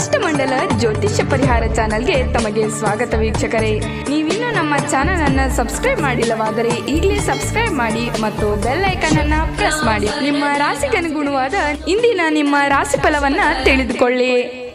ಅಷ್ಟಮಂಡಲ ಜ್ಯೋತಿಷ್ಯ ಪರಿಹಾರ ಚಾನಲ್ಗೆ ತಮಗೆ ಸ್ವಾಗತ ವೀಕ್ಷಕರೇ ನೀವಿನ್ನೂ ನಮ್ಮ ಚಾನಲ್ ಅನ್ನ ಸಬ್ಸ್ಕ್ರೈಬ್ ಮಾಡಿಲ್ಲವಾದರೆ ಈಗಲೇ ಸಬ್ಸ್ಕ್ರೈಬ್ ಮಾಡಿ ಮತ್ತು ಬೆಲ್ ಐಕನ್ ಅನ್ನ ಪ್ರೆಸ್ ಮಾಡಿ ನಿಮ್ಮ ರಾಶಿಗೆ ಅನುಗುಣವಾದ ಇಂದಿನ ನಿಮ್ಮ ರಾಶಿ ಫಲವನ್ನ ತಿಳಿದುಕೊಳ್ಳಿ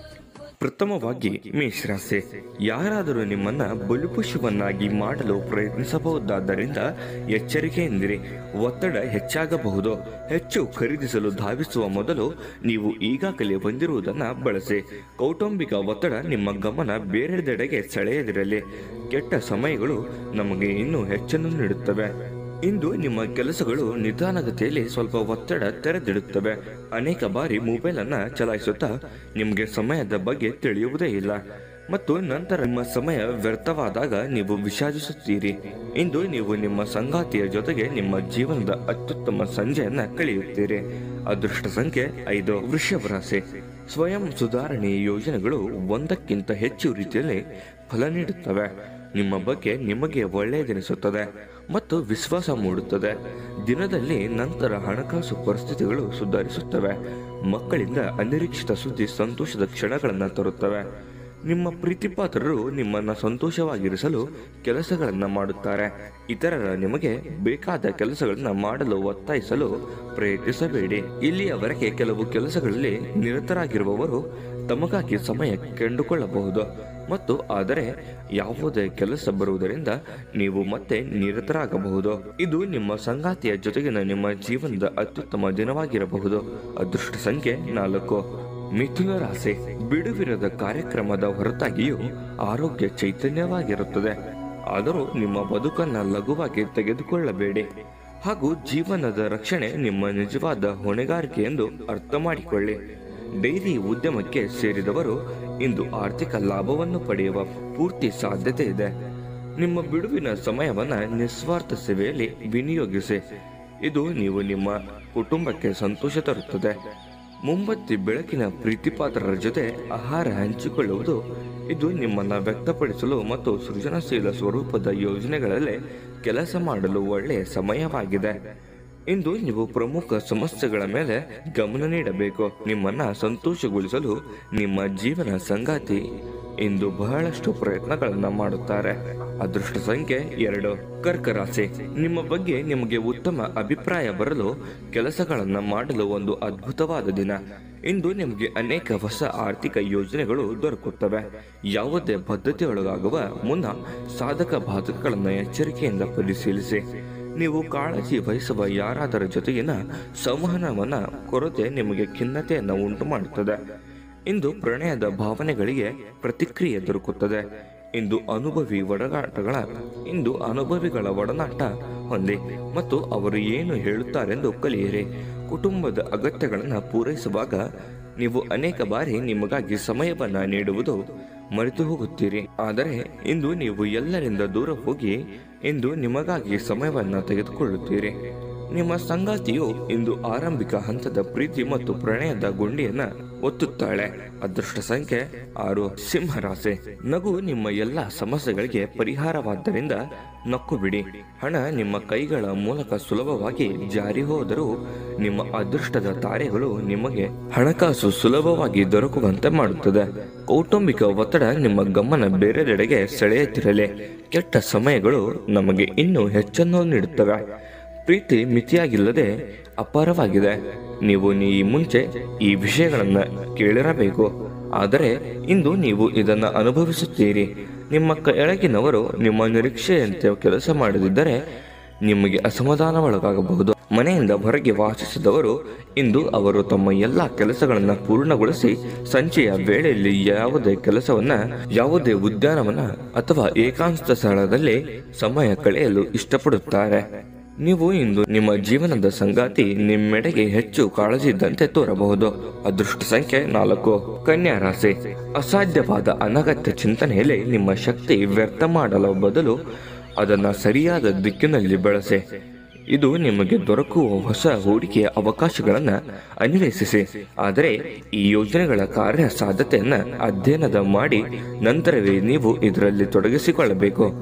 ಪ್ರಥಮವಾಗಿ ಮೇಷರಾಶಿ ಯಾರಾದರೂ ನಿಮ್ಮನ್ನ ಬಲಿಪಶುವನ್ನಾಗಿ ಮಾಡಲು ಪ್ರಯತ್ನಿಸಬಹುದಾದ್ದರಿಂದ ಎಚ್ಚರಿಕೆಯಿಂದಿರಿ ಒತ್ತಡ ಹೆಚ್ಚಾಗಬಹುದು ಹೆಚ್ಚು ಖರೀದಿಸಲು ಧಾವಿಸುವ ಮೊದಲು ನೀವು ಈಗಾಗಲೇ ಹೊಂದಿರುವುದನ್ನ ಬಳಸಿ ಕೌಟುಂಬಿಕ ಒತ್ತಡ ನಿಮ್ಮ ಗಮನ ಬೇರೆಡೆಗೆ ಸೆಳೆಯದಿರಲಿ ಕೆಟ್ಟ ಸಮಯಗಳು ನಮಗೆ ಇನ್ನೂ ಹೆಚ್ಚನ್ನು ನೀಡುತ್ತವೆ ಇಂದು ನಿಮ್ಮ ಕೆಲಸಗಳು ನಿಧಾನಗತಿಯಲ್ಲಿ ಸ್ವಲ್ಪ ಒತ್ತಡ ತೆರೆದಿಡುತ್ತವೆ ಅನೇಕ ಬಾರಿ ಮೊಬೈಲ್ ಅನ್ನ ಚಲಾಯಿಸುತ್ತಾ ನಿಮಗೆ ಸಮಯದ ಬಗ್ಗೆ ತಿಳಿಯುವುದೇ ಇಲ್ಲ ಮತ್ತು ನಂತರ ನಿಮ್ಮ ಸಮಯ ವ್ಯರ್ಥವಾದಾಗ ನೀವು ವಿಷಾದಿಸುತ್ತೀರಿ ಇಂದು ನೀವು ನಿಮ್ಮ ಸಂಗಾತಿಯ ಜೊತೆಗೆ ನಿಮ್ಮ ಜೀವನದ ಅತ್ಯುತ್ತಮ ಸಂಜೆಯನ್ನ ಕಳೆಯುತ್ತೀರಿ ಅದೃಷ್ಟ ಸಂಖ್ಯೆ ಐದು ವೃಷಭ ರಾಶಿ ಸ್ವಯಂ ಸುಧಾರಣೆ ಯೋಜನೆಗಳು ಒಂದಕ್ಕಿಂತ ಹೆಚ್ಚು ರೀತಿಯಲ್ಲಿ ಫಲ ನೀಡುತ್ತವೆ ನಿಮ್ಮ ಬಗ್ಗೆ ನಿಮಗೆ ಒಳ್ಳೆಯದೆನಿಸುತ್ತದೆ ಮತ್ತು ವಿಶ್ವಾಸ ಮೂಡುತ್ತದೆ ದಿನದಲ್ಲಿ ನಂತರ ಹಣಕಾಸು ಪರಿಸ್ಥಿತಿಗಳು ಸುಧಾರಿಸುತ್ತವೆ ಮಕ್ಕಳಿಂದ ಅನಿರೀಕ್ಷಿತ ಸುದ್ದಿ ಸಂತೋಷದ ಕ್ಷಣಗಳನ್ನು ತರುತ್ತವೆ ನಿಮ್ಮ ಪ್ರೀತಿಪಾತ್ರರು ನಿಮ್ಮನ್ನ ಸಂತೋಷವಾಗಿರಿಸಲು ಕೆಲಸಗಳನ್ನ ಮಾಡುತ್ತಾರೆ ಇತರರ ನಿಮಗೆ ಬೇಕಾದ ಕೆಲಸಗಳನ್ನ ಮಾಡಲು ಒತ್ತಾಯಿಸಲು ಪ್ರಯತ್ನಿಸಬೇಡಿ ಇಲ್ಲಿಯವರೆಗೆ ಕೆಲವು ಕೆಲಸಗಳಲ್ಲಿ ನಿರತರಾಗಿರುವವರು ತಮಗಾಗಿ ಸಮಯ ಕಂಡುಕೊಳ್ಳಬಹುದು ಮತ್ತು ಆದರೆ ಯಾವುದೇ ಕೆಲಸ ಬರುವುದರಿಂದ ನೀವು ಮತ್ತೆ ನಿರತರಾಗಬಹುದು ಇದು ನಿಮ್ಮ ಸಂಗಾತಿಯ ಜೊತೆಗಿನ ನಿಮ್ಮ ಜೀವನದ ಅತ್ಯುತ್ತಮ ದಿನವಾಗಿರಬಹುದು ಅದೃಷ್ಟ ಸಂಖ್ಯೆ ನಾಲ್ಕು ಮಿಥುನ ರಾಶಿ ಬಿಡುವಿರದ ಕಾರ್ಯಕ್ರಮದ ಹೊರತಾಗಿಯೂ ಆರೋಗ್ಯ ಚೈತನ್ಯವಾಗಿರುತ್ತದೆ ಆದರೂ ನಿಮ್ಮ ಬದುಕನ್ನ ಲಘುವಾಗಿ ತೆಗೆದುಕೊಳ್ಳಬೇಡಿ ಹಾಗೂ ಜೀವನದ ರಕ್ಷಣೆ ನಿಮ್ಮ ನಿಜವಾದ ಹೊಣೆಗಾರಿಕೆ ಎಂದು ಅರ್ಥ ಮಾಡಿಕೊಳ್ಳಿ ಡೈರಿ ಉದ್ಯಮಕ್ಕೆ ಸೇರಿದವರು ಇಂದು ಆರ್ಥಿಕ ಲಾಭವನ್ನು ಪಡೆಯುವ ಪೂರ್ತಿ ಸಾಧ್ಯತೆ ಇದೆ ನಿಮ್ಮ ಬಿಡುವಿನ ಸಮಯವನ್ನ ನಿಸ್ವಾರ್ಥ ಸೇವೆಯಲ್ಲಿ ವಿನಿಯೋಗಿಸಿ ಇದು ನೀವು ನಿಮ್ಮ ಕುಟುಂಬಕ್ಕೆ ಸಂತೋಷ ತರುತ್ತದೆ ಮುಂಬತ್ತಿ ಬೆಳಕಿನ ಪ್ರೀತಿಪಾತ್ರರ ಜೊತೆ ಆಹಾರ ಹಂಚಿಕೊಳ್ಳುವುದು ಇದು ನಿಮ್ಮನ್ನ ವ್ಯಕ್ತಪಡಿಸಲು ಮತ್ತು ಸೃಜನಶೀಲ ಸ್ವರೂಪದ ಯೋಜನೆಗಳಲ್ಲಿ ಕೆಲಸ ಮಾಡಲು ಒಳ್ಳೆಯ ಸಮಯವಾಗಿದೆ ಇಂದು ನೀವು ಪ್ರಮುಖ ಸಮಸ್ಯೆಗಳ ಮೇಲೆ ಗಮನ ನೀಡಬೇಕು ನಿಮ್ಮನ್ನ ಸಂತೋಷಗೊಳಿಸಲು ನಿಮ್ಮ ಜೀವನ ಸಂಗಾತಿ ಇಂದು ಬಹಳಷ್ಟು ಪ್ರಯತ್ನಗಳನ್ನ ಮಾಡುತ್ತಾರೆ ಅದೃಷ್ಟ ಸಂಖ್ಯೆ ಎರಡು ಕರ್ಕ ರಾಶಿ ನಿಮ್ಮ ಬಗ್ಗೆ ನಿಮಗೆ ಉತ್ತಮ ಅಭಿಪ್ರಾಯ ಬರಲು ಕೆಲಸಗಳನ್ನ ಮಾಡಲು ಒಂದು ಅದ್ಭುತವಾದ ದಿನ ಇಂದು ನಿಮಗೆ ಅನೇಕ ಹೊಸ ಆರ್ಥಿಕ ಯೋಜನೆಗಳು ದೊರಕುತ್ತವೆ ಯಾವುದೇ ಬದ್ಧತೆಯೊಳಗಾಗುವ ಮುನ್ನ ಸಾಧಕ ಬಾಧಕಗಳನ್ನು ಎಚ್ಚರಿಕೆಯಿಂದ ಪರಿಶೀಲಿಸಿ ನೀವು ಕಾಳಜಿ ವಹಿಸುವ ಯಾರಾದರ ಜೊತೆಗಿನ ಸಂವಹನವನ್ನ ಕೊರತೆ ನಿಮಗೆ ಖಿನ್ನತೆಯನ್ನು ಉಂಟು ಮಾಡುತ್ತದೆ ಇಂದು ಪ್ರಣಯದ ಭಾವನೆಗಳಿಗೆ ಪ್ರತಿಕ್ರಿಯೆ ದೊರಕುತ್ತದೆ ಇಂದು ಅನುಭವಿ ಒಡನಾಟಗಳ ಇಂದು ಅನುಭವಿಗಳ ಒಡನಾಟ ಹೊಂದಿ ಮತ್ತು ಅವರು ಏನು ಹೇಳುತ್ತಾರೆಂದು ಕಲಿಯಿರಿ ಕುಟುಂಬದ ಅಗತ್ಯಗಳನ್ನು ಪೂರೈಸುವಾಗ ನೀವು ಅನೇಕ ಬಾರಿ ನಿಮಗಾಗಿ ಸಮಯವನ್ನ ನೀಡುವುದು ಮರೆತು ಹೋಗುತ್ತೀರಿ ಆದರೆ ಇಂದು ನೀವು ಎಲ್ಲರಿಂದ ದೂರ ಹೋಗಿ ಇಂದು ನಿಮಗಾಗಿ ಸಮಯವನ್ನ ತೆಗೆದುಕೊಳ್ಳುತ್ತೀರಿ ನಿಮ್ಮ ಸಂಗಾತಿಯು ಇಂದು ಆರಂಭಿಕ ಹಂತದ ಪ್ರೀತಿ ಮತ್ತು ಪ್ರಣಯದ ಗುಂಡಿಯನ್ನ ಒತ್ತುತ್ತಾಳೆ ಅದೃಷ್ಟ ಸಂಖ್ಯೆ ಆರು ಸಿಂಹರಾಶಿ ನಗು ನಿಮ್ಮ ಎಲ್ಲ ಸಮಸ್ಯೆಗಳಿಗೆ ಪರಿಹಾರವಾದ್ದರಿಂದ ನಕ್ಕು ಬಿಡಿ ಹಣ ನಿಮ್ಮ ಕೈಗಳ ಮೂಲಕ ಸುಲಭವಾಗಿ ಜಾರಿ ಹೋದರೂ ನಿಮ್ಮ ಅದೃಷ್ಟದ ತಾರೆಗಳು ನಿಮಗೆ ಹಣಕಾಸು ಸುಲಭವಾಗಿ ದೊರಕುವಂತೆ ಮಾಡುತ್ತದೆ ಕೌಟುಂಬಿಕ ಒತ್ತಡ ನಿಮ್ಮ ಗಮನ ಬೇರೆಡೆಗೆ ಸೆಳೆಯುತ್ತಿರಲಿ ಕೆಟ್ಟ ಸಮಯಗಳು ನಮಗೆ ಇನ್ನೂ ಹೆಚ್ಚನ್ನು ನೀಡುತ್ತವೆ ಪ್ರೀತಿ ಮಿತಿಯಾಗಿಲ್ಲದೆ ಅಪಾರವಾಗಿದೆ ನೀವು ಈ ಮುಂಚೆ ಈ ವಿಷಯಗಳನ್ನು ಕೇಳಿರಬೇಕು ಆದರೆ ಇಂದು ನೀವು ಇದನ್ನು ಅನುಭವಿಸುತ್ತೀರಿ ನಿಮ್ಮ ಕೆಳಗಿನವರು ನಿಮ್ಮ ನಿರೀಕ್ಷೆಯಂತೆ ಕೆಲಸ ಮಾಡದಿದ್ದರೆ ನಿಮಗೆ ಅಸಮಾಧಾನವೊಳಗಾಗಬಹುದು ಮನೆಯಿಂದ ಹೊರಗೆ ವಾಸಿಸಿದವರು ಇಂದು ಅವರು ತಮ್ಮ ಎಲ್ಲ ಕೆಲಸಗಳನ್ನು ಪೂರ್ಣಗೊಳಿಸಿ ಸಂಜೆಯ ವೇಳೆಯಲ್ಲಿ ಯಾವುದೇ ಕೆಲಸವನ್ನ ಯಾವುದೇ ಉದ್ಯಾನವನ ಅಥವಾ ಏಕಾಂತ ಸ್ಥಳದಲ್ಲಿ ಸಮಯ ಕಳೆಯಲು ಇಷ್ಟಪಡುತ್ತಾರೆ ನೀವು ಇಂದು ನಿಮ್ಮ ಜೀವನದ ಸಂಗಾತಿ ನಿಮ್ಮೆಡೆಗೆ ಹೆಚ್ಚು ಕಾಳಜಿ ಇದ್ದಂತೆ ತೋರಬಹುದು ಅದೃಷ್ಟ ಸಂಖ್ಯೆ ನಾಲ್ಕು ಕನ್ಯಾ ರಾಶಿ ಅಸಾಧ್ಯವಾದ ಅನಗತ್ಯ ಚಿಂತನೆಯಲ್ಲಿ ನಿಮ್ಮ ಶಕ್ತಿ ವ್ಯರ್ಥ ಮಾಡಲು ಬದಲು ಅದನ್ನ ಸರಿಯಾದ ದಿಕ್ಕಿನಲ್ಲಿ ಬಳಸಿ ಇದು ನಿಮಗೆ ದೊರಕುವ ಹೊಸ ಹೂಡಿಕೆಯ ಅವಕಾಶಗಳನ್ನು ಅನ್ವೇಷಿಸಿ ಆದರೆ ಈ ಯೋಜನೆಗಳ ಕಾರ್ಯ ಸಾಧ್ಯತೆಯನ್ನ ಅಧ್ಯಯನದ ಮಾಡಿ ನಂತರವೇ ನೀವು ಇದರಲ್ಲಿ ತೊಡಗಿಸಿಕೊಳ್ಳಬೇಕು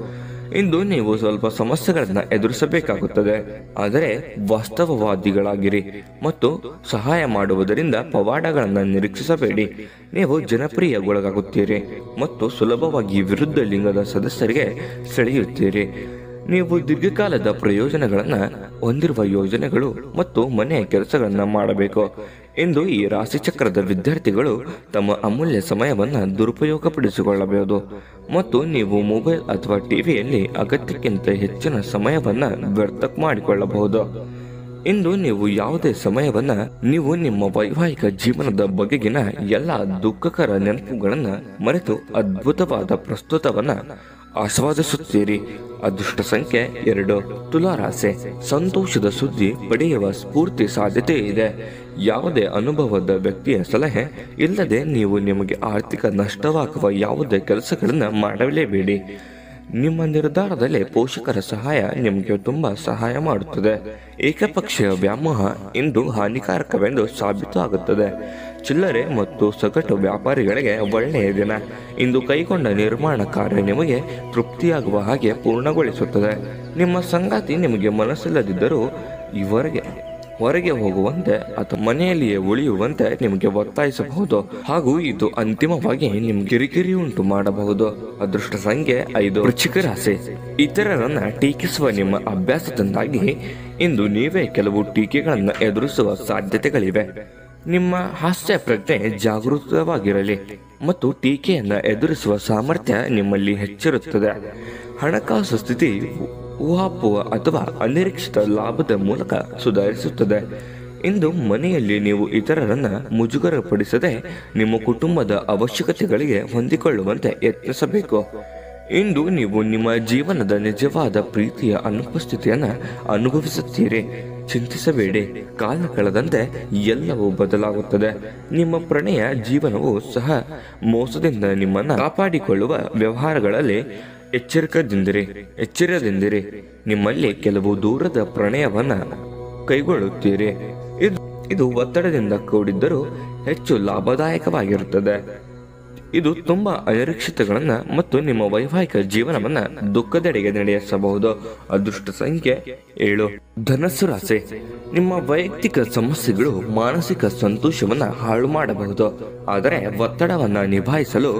ಇಂದು ನೀವು ಸ್ವಲ್ಪ ಸಮಸ್ಯೆಗಳನ್ನ ಎದುರಿಸಬೇಕಾಗುತ್ತದೆ ಆದರೆ ವಾಸ್ತವವಾದಿಗಳಾಗಿರಿ ಮತ್ತು ಸಹಾಯ ಮಾಡುವುದರಿಂದ ಪವಾಡಗಳನ್ನು ನಿರೀಕ್ಷಿಸಬೇಡಿ ನೀವು ಜನಪ್ರಿಯಗೊಳಗಾಗುತ್ತೀರಿ ಮತ್ತು ಸುಲಭವಾಗಿ ವಿರುದ್ಧ ಲಿಂಗದ ಸದಸ್ಯರಿಗೆ ಸೆಳೆಯುತ್ತೀರಿ ನೀವು ದೀರ್ಘಕಾಲದ ಪ್ರಯೋಜನಗಳನ್ನು ಹೊಂದಿರುವ ಯೋಜನೆಗಳು ಮತ್ತು ಮನೆಯ ಕೆಲಸಗಳನ್ನು ಮಾಡಬೇಕು ಎಂದು ಈ ರಾಶಿಚಕ್ರದ ವಿದ್ಯಾರ್ಥಿಗಳು ತಮ್ಮ ಅಮೂಲ್ಯ ಸಮಯವನ್ನು ದುರುಪಯೋಗಪಡಿಸಿಕೊಳ್ಳಬಹುದು ಮತ್ತು ನೀವು ಮೊಬೈಲ್ ಅಥವಾ ಟಿವಿಯಲ್ಲಿ ಅಗತ್ಯಕ್ಕಿಂತ ಹೆಚ್ಚಿನ ಸಮಯವನ್ನು ವ್ಯರ್ಥ ಮಾಡಿಕೊಳ್ಳಬಹುದು ಇಂದು ನೀವು ಯಾವುದೇ ಸಮಯವನ್ನ ನೀವು ನಿಮ್ಮ ವೈವಾಹಿಕ ಜೀವನದ ಬಗೆಗಿನ ಎಲ್ಲ ದುಃಖಕರ ನೆನಪುಗಳನ್ನ ಮರೆತು ಅದ್ಭುತವಾದ ಪ್ರಸ್ತುತವನ್ನ ಆಸ್ವಾದಿಸುತ್ತೀರಿ ಅದೃಷ್ಟ ಸಂಖ್ಯೆ ಎರಡು ತುಲಾರಾಸೆ ಸಂತೋಷದ ಸುದ್ದಿ ಪಡೆಯುವ ಸ್ಫೂರ್ತಿ ಸಾಧ್ಯತೆ ಇದೆ ಯಾವುದೇ ಅನುಭವದ ವ್ಯಕ್ತಿಯ ಸಲಹೆ ಇಲ್ಲದೆ ನೀವು ನಿಮಗೆ ಆರ್ಥಿಕ ನಷ್ಟವಾಗುವ ಯಾವುದೇ ಕೆಲಸಗಳನ್ನು ಮಾಡಲೇಬೇಡಿ ನಿಮ್ಮ ನಿರ್ಧಾರದಲ್ಲಿ ಪೋಷಕರ ಸಹಾಯ ನಿಮಗೆ ತುಂಬಾ ಸಹಾಯ ಮಾಡುತ್ತದೆ ಏಕಪಕ್ಷೀಯ ವ್ಯಾಮೋಹ ಇಂದು ಹಾನಿಕಾರಕವೆಂದು ಸಾಬೀತು ಆಗುತ್ತದೆ ಚಿಲ್ಲರೆ ಮತ್ತು ಸಗಟು ವ್ಯಾಪಾರಿಗಳಿಗೆ ಒಳ್ಳೆಯ ದಿನ ಇಂದು ಕೈಗೊಂಡ ನಿರ್ಮಾಣ ಕಾರ್ಯ ನಿಮಗೆ ತೃಪ್ತಿಯಾಗುವ ಹಾಗೆ ಪೂರ್ಣಗೊಳಿಸುತ್ತದೆ ನಿಮ್ಮ ಸಂಗಾತಿ ನಿಮಗೆ ಮನಸ್ಸಿಲ್ಲದಿದ್ದರೂ ಇವರೆಗೆ ಹೊರಗೆ ಹೋಗುವಂತೆ ಅಥವಾ ಮನೆಯಲ್ಲಿಯೇ ಉಳಿಯುವಂತೆ ನಿಮಗೆ ಒತ್ತಾಯಿಸಬಹುದು ಹಾಗೂ ಇದು ಅಂತಿಮವಾಗಿ ನಿಮ್ಗೆ ಕಿರಿಕಿರಿ ಉಂಟು ಮಾಡಬಹುದು ಅದೃಷ್ಟ ಸಂಖ್ಯೆ ಐದು ವೃಶ್ಚಿಕ ರಾಶಿ ಇತರರನ್ನ ಟೀಕಿಸುವ ನಿಮ್ಮ ಅಭ್ಯಾಸದಿಂದಾಗಿ ಇಂದು ನೀವೇ ಕೆಲವು ಟೀಕೆಗಳನ್ನು ಎದುರಿಸುವ ಸಾಧ್ಯತೆಗಳಿವೆ ನಿಮ್ಮ ಹಾಸ್ಯ ಪ್ರಜ್ಞೆ ಜಾಗೃತವಾಗಿರಲಿ ಮತ್ತು ಟೀಕೆಯನ್ನ ಎದುರಿಸುವ ಸಾಮರ್ಥ್ಯ ನಿಮ್ಮಲ್ಲಿ ಹೆಚ್ಚಿರುತ್ತದೆ ಹಣಕಾಸು ಸ್ಥಿತಿ ಊಹಾಪೋಹ ಅಥವಾ ಅನಿರೀಕ್ಷಿತ ಲಾಭದ ಮೂಲಕ ಸುಧಾರಿಸುತ್ತದೆ ಇಂದು ಮನೆಯಲ್ಲಿ ನೀವು ಇತರರನ್ನ ಮುಜುಗರಪಡಿಸದೆ ನಿಮ್ಮ ಕುಟುಂಬದ ಅವಶ್ಯಕತೆಗಳಿಗೆ ಹೊಂದಿಕೊಳ್ಳುವಂತೆ ಯತ್ನಿಸಬೇಕು ಇಂದು ನೀವು ನಿಮ್ಮ ಜೀವನದ ನಿಜವಾದ ಪ್ರೀತಿಯ ಅನುಪಸ್ಥಿತಿಯನ್ನ ಅನುಭವಿಸುತ್ತೀರಿ ಚಿಂತಿಸಬೇಡಿ ಕಾಲ ಕಳೆದಂತೆ ಎಲ್ಲವೂ ಬದಲಾಗುತ್ತದೆ ನಿಮ್ಮ ಪ್ರಣಯ ಜೀವನವು ಸಹ ಮೋಸದಿಂದ ನಿಮ್ಮನ್ನು ಕಾಪಾಡಿಕೊಳ್ಳುವ ವ್ಯವಹಾರಗಳಲ್ಲಿ ಎಚ್ಚರಿಕದಿಂದಿರಿ ಎಚ್ಚರದಿಂದಿರಿ ನಿಮ್ಮಲ್ಲಿ ಕೆಲವು ದೂರದ ಪ್ರಣಯವನ್ನ ಕೈಗೊಳ್ಳುತ್ತೀರಿ ಇದು ಇದು ಒತ್ತಡದಿಂದ ಕೂಡಿದ್ದರೂ ಹೆಚ್ಚು ಲಾಭದಾಯಕವಾಗಿರುತ್ತದೆ ಇದು ತುಂಬಾ ಅನಿರೀಕ್ಷಿತಗಳನ್ನ ಮತ್ತು ನಿಮ್ಮ ವೈವಾಹಿಕ ಜೀವನವನ್ನ ದುಃಖದೆಡೆಗೆ ನಡೆಸಬಹುದು ಅದೃಷ್ಟ ಸಂಖ್ಯೆ ಏಳು ಧನಸ್ಸು ರಾಶಿ ನಿಮ್ಮ ವೈಯಕ್ತಿಕ ಸಮಸ್ಯೆಗಳು ಮಾನಸಿಕ ಸಂತೋಷವನ್ನ ಹಾಳು ಮಾಡಬಹುದು ಆದರೆ ಒತ್ತಡವನ್ನ ನಿಭಾಯಿಸಲು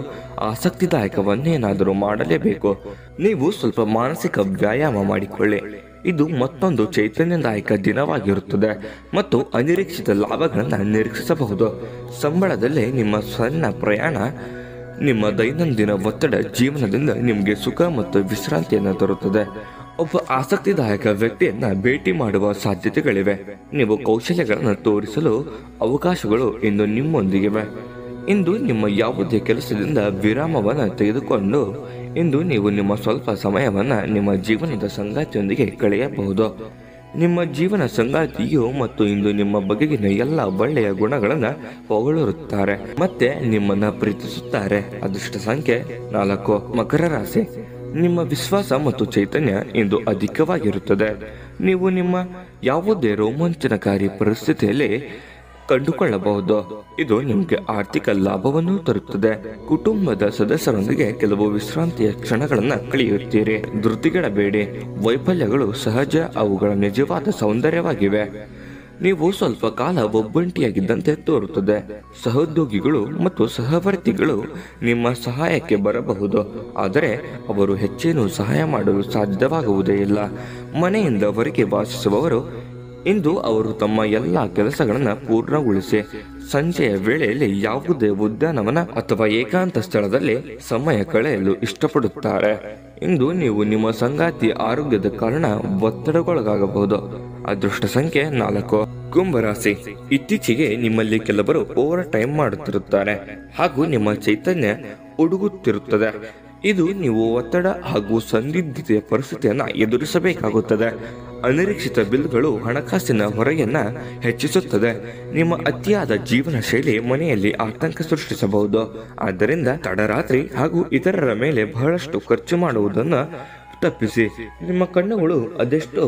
ಆಸಕ್ತಿದಾಯಕವನ್ನೇನಾದರೂ ಮಾಡಲೇಬೇಕು ನೀವು ಸ್ವಲ್ಪ ಮಾನಸಿಕ ವ್ಯಾಯಾಮ ಮಾಡಿಕೊಳ್ಳಿ ಇದು ಮತ್ತೊಂದು ಚೈತನ್ಯದಾಯಕ ದಿನವಾಗಿರುತ್ತದೆ ಮತ್ತು ಅನಿರೀಕ್ಷಿತ ಲಾಭಗಳನ್ನು ನಿರೀಕ್ಷಿಸಬಹುದು ಸಂಬಳದಲ್ಲಿ ನಿಮ್ಮ ಸಣ್ಣ ಪ್ರಯಾಣ ನಿಮ್ಮ ದೈನಂದಿನ ಒತ್ತಡ ಜೀವನದಿಂದ ನಿಮಗೆ ಸುಖ ಮತ್ತು ವಿಶ್ರಾಂತಿಯನ್ನು ತರುತ್ತದೆ ಒಬ್ಬ ಆಸಕ್ತಿದಾಯಕ ವ್ಯಕ್ತಿಯನ್ನ ಭೇಟಿ ಮಾಡುವ ಸಾಧ್ಯತೆಗಳಿವೆ ನೀವು ಕೌಶಲ್ಯಗಳನ್ನು ತೋರಿಸಲು ಅವಕಾಶಗಳು ಇಂದು ನಿಮ್ಮೊಂದಿಗಿವೆ ಇಂದು ನಿಮ್ಮ ಯಾವುದೇ ಕೆಲಸದಿಂದ ವಿರಾಮವನ್ನು ತೆಗೆದುಕೊಂಡು ಇಂದು ನೀವು ನಿಮ್ಮ ಸ್ವಲ್ಪ ಸಮಯವನ್ನ ನಿಮ್ಮ ಜೀವನದ ಸಂಗಾತಿಯೊಂದಿಗೆ ಕಳೆಯಬಹುದು ನಿಮ್ಮ ಜೀವನ ಸಂಗಾತಿಯು ಮತ್ತು ಇಂದು ನಿಮ್ಮ ಬಗೆಗಿನ ಎಲ್ಲ ಒಳ್ಳೆಯ ಗುಣಗಳನ್ನ ಹೊಗಳುತ್ತಾರೆ ಮತ್ತೆ ನಿಮ್ಮನ್ನ ಪ್ರೀತಿಸುತ್ತಾರೆ ಅದೃಷ್ಟ ಸಂಖ್ಯೆ ನಾಲ್ಕು ಮಕರ ರಾಶಿ ನಿಮ್ಮ ವಿಶ್ವಾಸ ಮತ್ತು ಚೈತನ್ಯ ಇಂದು ಅಧಿಕವಾಗಿರುತ್ತದೆ ನೀವು ನಿಮ್ಮ ಯಾವುದೇ ರೋಮಾಂಚನಕಾರಿ ಪರಿಸ್ಥಿತಿಯಲ್ಲಿ ಕಂಡುಕೊಳ್ಳಬಹುದು ಇದು ನಿಮಗೆ ಆರ್ಥಿಕ ಲಾಭವನ್ನು ತರುತ್ತದೆ ಕುಟುಂಬದ ಸದಸ್ಯರೊಂದಿಗೆ ಕೆಲವು ವಿಶ್ರಾಂತಿಯ ಕ್ಷಣಗಳನ್ನ ಕಳೆಯುತ್ತೀರಿ ಧೃತಿಗೆಡಬೇಡಿ ವೈಫಲ್ಯಗಳು ಸಹಜ ಅವುಗಳ ನಿಜವಾದ ಸೌಂದರ್ಯವಾಗಿವೆ ನೀವು ಸ್ವಲ್ಪ ಕಾಲ ಒಬ್ಬಂಟಿಯಾಗಿದ್ದಂತೆ ತೋರುತ್ತದೆ ಸಹೋದ್ಯೋಗಿಗಳು ಮತ್ತು ಸಹವರ್ತಿಗಳು ನಿಮ್ಮ ಸಹಾಯಕ್ಕೆ ಬರಬಹುದು ಆದರೆ ಅವರು ಹೆಚ್ಚೇನು ಸಹಾಯ ಮಾಡಲು ಸಾಧ್ಯವಾಗುವುದೇ ಇಲ್ಲ ಮನೆಯಿಂದ ಹೊರಗೆ ವಾಸಿಸುವವರು ಇಂದು ಅವರು ತಮ್ಮ ಎಲ್ಲ ಕೆಲಸಗಳನ್ನು ಪೂರ್ಣಗೊಳಿಸಿ ಸಂಜೆಯ ವೇಳೆಯಲ್ಲಿ ಯಾವುದೇ ಉದ್ಯಾನವನ ಅಥವಾ ಏಕಾಂತ ಸ್ಥಳದಲ್ಲಿ ಸಮಯ ಕಳೆಯಲು ಇಷ್ಟಪಡುತ್ತಾರೆ ಇಂದು ನೀವು ನಿಮ್ಮ ಸಂಗಾತಿ ಆರೋಗ್ಯದ ಕಾರಣ ಒತ್ತಡಗೊಳಗಾಗಬಹುದು ಅದೃಷ್ಟ ಸಂಖ್ಯೆ ನಾಲ್ಕು ಕುಂಭರಾಶಿ ಇತ್ತೀಚೆಗೆ ನಿಮ್ಮಲ್ಲಿ ಕೆಲವರು ಓವರ್ ಟೈಮ್ ಮಾಡುತ್ತಿರುತ್ತಾರೆ ಹಾಗೂ ನಿಮ್ಮ ಚೈತನ್ಯ ಉಡುಗುತ್ತಿರುತ್ತದೆ ಇದು ನೀವು ಒತ್ತಡ ಹಾಗೂ ಸಂದಿಗ್ಧತೆಯ ಪರಿಸ್ಥಿತಿಯನ್ನ ಎದುರಿಸಬೇಕಾಗುತ್ತದೆ ಅನಿರೀಕ್ಷಿತ ಬಿಲ್ಗಳು ಹಣಕಾಸಿನ ಹೊರೆಯನ್ನ ಹೆಚ್ಚಿಸುತ್ತದೆ ನಿಮ್ಮ ಅತಿಯಾದ ಜೀವನ ಶೈಲಿ ಮನೆಯಲ್ಲಿ ಆತಂಕ ಸೃಷ್ಟಿಸಬಹುದು ಆದ್ದರಿಂದ ತಡರಾತ್ರಿ ಹಾಗೂ ಇತರರ ಮೇಲೆ ಬಹಳಷ್ಟು ಖರ್ಚು ಮಾಡುವುದನ್ನು ತಪ್ಪಿಸಿ ನಿಮ್ಮ ಕಣ್ಣುಗಳು ಅದೆಷ್ಟೋ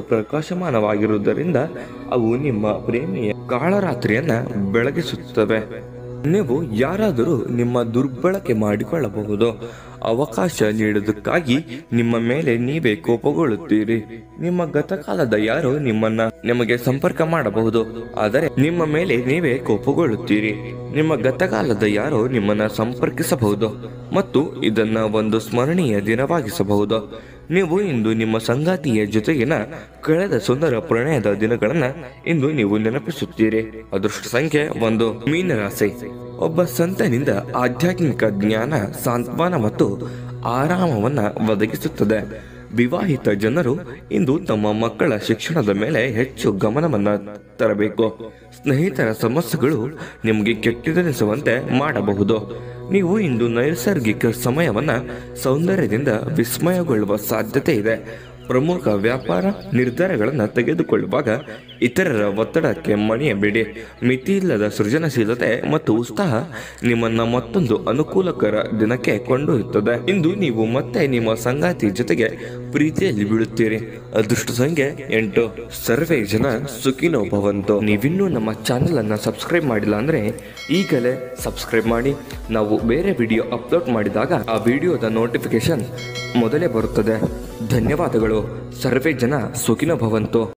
ಪ್ರಕಾಶಮಾನವಾಗಿರುವುದರಿಂದ ಅವು ನಿಮ್ಮ ಪ್ರೇಮಿಯ ಕಾಳರಾತ್ರಿಯನ್ನ ಬೆಳಗಿಸುತ್ತವೆ ನೀವು ಯಾರಾದರೂ ನಿಮ್ಮ ದುರ್ಬಳಕೆ ಮಾಡಿಕೊಳ್ಳಬಹುದು ಅವಕಾಶ ನೀಡುವುದಕ್ಕಾಗಿ ನಿಮ್ಮ ಮೇಲೆ ನೀವೇ ಕೋಪಗೊಳ್ಳುತ್ತೀರಿ ನಿಮ್ಮ ಗತಕಾಲದ ಯಾರೋ ನಿಮ್ಮನ್ನ ನಿಮಗೆ ಸಂಪರ್ಕ ಮಾಡಬಹುದು ಆದರೆ ನಿಮ್ಮ ಮೇಲೆ ನೀವೇ ಕೋಪಗೊಳ್ಳುತ್ತೀರಿ ನಿಮ್ಮ ಗತಕಾಲದ ಯಾರೋ ನಿಮ್ಮನ್ನ ಸಂಪರ್ಕಿಸಬಹುದು ಮತ್ತು ಇದನ್ನ ಒಂದು ಸ್ಮರಣೀಯ ದಿನವಾಗಿಸಬಹುದು ನೀವು ಇಂದು ನಿಮ್ಮ ಸಂಗಾತಿಯ ಜೊತೆಗಿನ ಕಳೆದ ಸುಂದರ ಪ್ರಣಯದ ದಿನಗಳನ್ನ ಇಂದು ನೀವು ನೆನಪಿಸುತ್ತೀರಿ ಅದೃಷ್ಟ ಸಂಖ್ಯೆ ಒಂದು ಮೀನರಾಶಿ ಒಬ್ಬ ಸಂತನಿಂದ ಆಧ್ಯಾತ್ಮಿಕ ಜ್ಞಾನ ಸಾಂತ್ವನ ಮತ್ತು ಆರಾಮವನ್ನ ಒದಗಿಸುತ್ತದೆ ವಿವಾಹಿತ ಜನರು ಇಂದು ತಮ್ಮ ಮಕ್ಕಳ ಶಿಕ್ಷಣದ ಮೇಲೆ ಹೆಚ್ಚು ಗಮನವನ್ನ ತರಬೇಕು ಸ್ನೇಹಿತರ ಸಮಸ್ಯೆಗಳು ನಿಮಗೆ ಕೆಟ್ಟದೆನಿಸುವಂತೆ ಮಾಡಬಹುದು ನೀವು ಇಂದು ನೈಸರ್ಗಿಕ ಸಮಯವನ್ನ ಸೌಂದರ್ಯದಿಂದ ವಿಸ್ಮಯಗೊಳ್ಳುವ ಸಾಧ್ಯತೆ ಇದೆ ಪ್ರಮುಖ ವ್ಯಾಪಾರ ನಿರ್ಧಾರಗಳನ್ನು ತೆಗೆದುಕೊಳ್ಳುವಾಗ ಇತರರ ಒತ್ತಡಕ್ಕೆ ಮಣಿಯಬೇಡಿ ಮಿತಿಯಿಲ್ಲದ ಸೃಜನಶೀಲತೆ ಮತ್ತು ಉತ್ಸಾಹ ನಿಮ್ಮನ್ನ ಮತ್ತೊಂದು ಅನುಕೂಲಕರ ದಿನಕ್ಕೆ ಕೊಂಡೊಯ್ಯುತ್ತದೆ ಇಂದು ನೀವು ಮತ್ತೆ ನಿಮ್ಮ ಸಂಗಾತಿ ಜೊತೆಗೆ ಪ್ರೀತಿಯಲ್ಲಿ ಬೀಳುತ್ತೀರಿ ಅದೃಷ್ಟ ಸಂಖ್ಯೆ ಎಂಟು ಸರ್ವೇ ಜನ ಸುಖಿನೋ ಭವಂತು ನೀವಿನ್ನೂ ನಮ್ಮ ಚಾನೆಲ್ ಅನ್ನ ಸಬ್ಸ್ಕ್ರೈಬ್ ಮಾಡಿಲ್ಲ ಅಂದ್ರೆ ಈಗಲೇ ಸಬ್ಸ್ಕ್ರೈಬ್ ಮಾಡಿ ನಾವು ಬೇರೆ ವಿಡಿಯೋ ಅಪ್ಲೋಡ್ ಮಾಡಿದಾಗ ಆ ವಿಡಿಯೋದ ನೋಟಿಫಿಕೇಶನ್ ಮೊದಲೇ ಬರುತ್ತದೆ ಧನ್ಯವಾದಗಳು ಸರ್ವೇ ಜನ ಸುಖಿನೋ ಭವಂತು